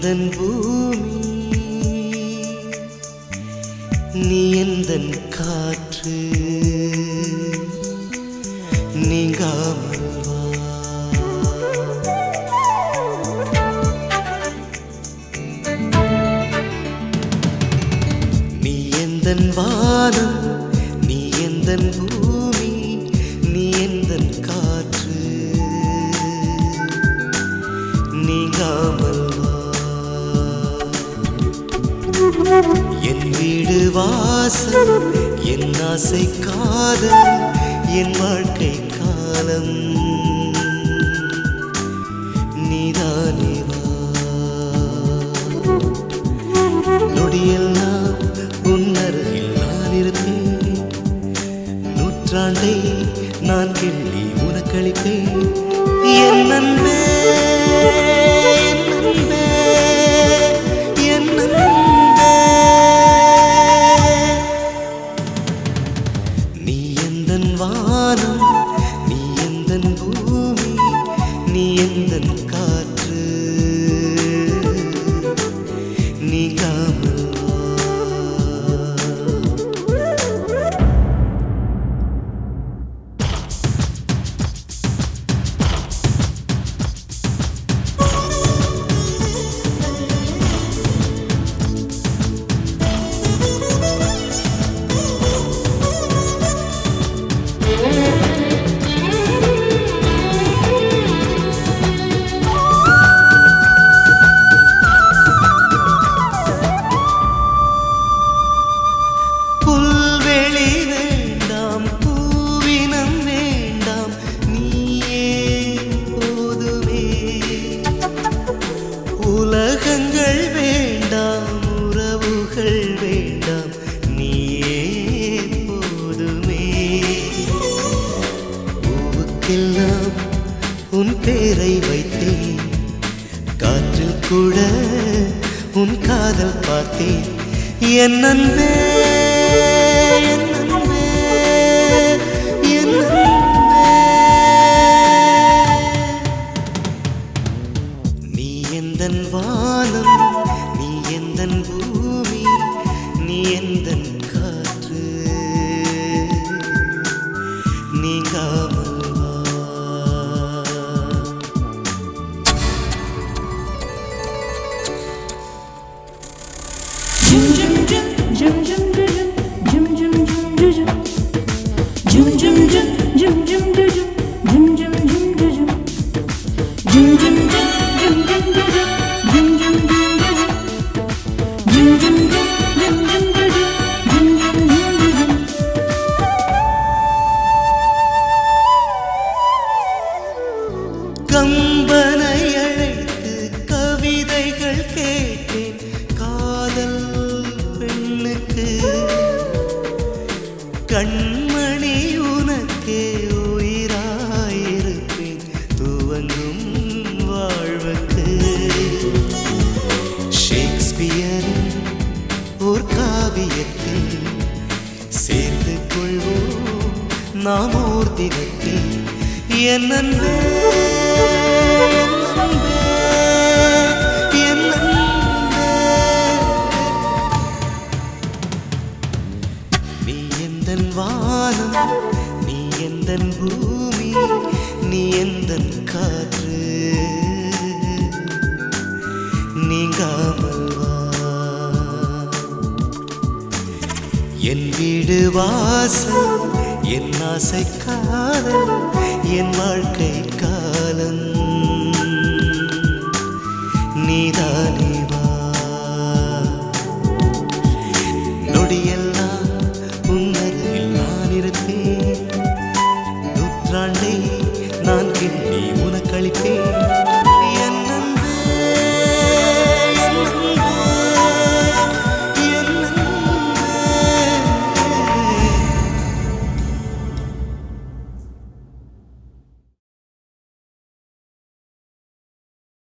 எந்தன் பூமி நீ எந்தன் காற்று நீங்காமல் வா நீ எந்தன் வானம் நீ எந்தன் பூமி நீ எந்தன் காற்று நீங்காமல் வா என் வீடு வாசல் என் ஆசை காதல் என் வாழ்க்கை காலம் நீதானே வா நொடியெல்லாம் உன்னருகில் நான் இருப்பேன் நூற்றாண்டை நான் கிள்ளி உனக்களிப்பேன் என் அன்பே என் அன்பே, என் அன்பே. நீ எந்தன் வானம் நீ எந்தன் பூமி நீ எந்தன் காற்று நீங்காமல் வா. புல்வெளி வேண்டாம் பூவினம் வேண்டாம் நீயே போதுமே உலகங்கள் வேண்டாம் உறவுகள் வேண்டாம் நீயே போதுமே பூவுக்கெல்லாம் உன் பேரை வைத்தேன் காற்றில் கூட உன் காதல் பார்த்தேன் என் அன்பே என் அன்பே, என் அன்பே. நீ எந்தன் வானம் நீ எந்தன் பூமி நீ எந்தன் காற்று நீங்காமல் வா கம்பனை அழைத்து கவிதைகள் கேட்டேன் காதல் பெண்ணுக்கு கண்மணி உனக்கே உயிராயிருப்பேன் துவங்கும் வாழ்வுக்கு ஷேக்ஸ்பியரின் ஓர் காவியத்தில் சேர்ந்து கொள்வோம் நாம் ஓர் தினத்தில் என் அன்பே என் அன்பே, என் அன்பே. நீ எந்தன் வானம் நீ எந்தன் பூமி நீ எந்தன் காற்று நீங்காமல் வா என் வீடு வாசல் என் ஆசை காதல் என் வாழ்க்கை காலம் நீதானே வா நொடியெல்லாம்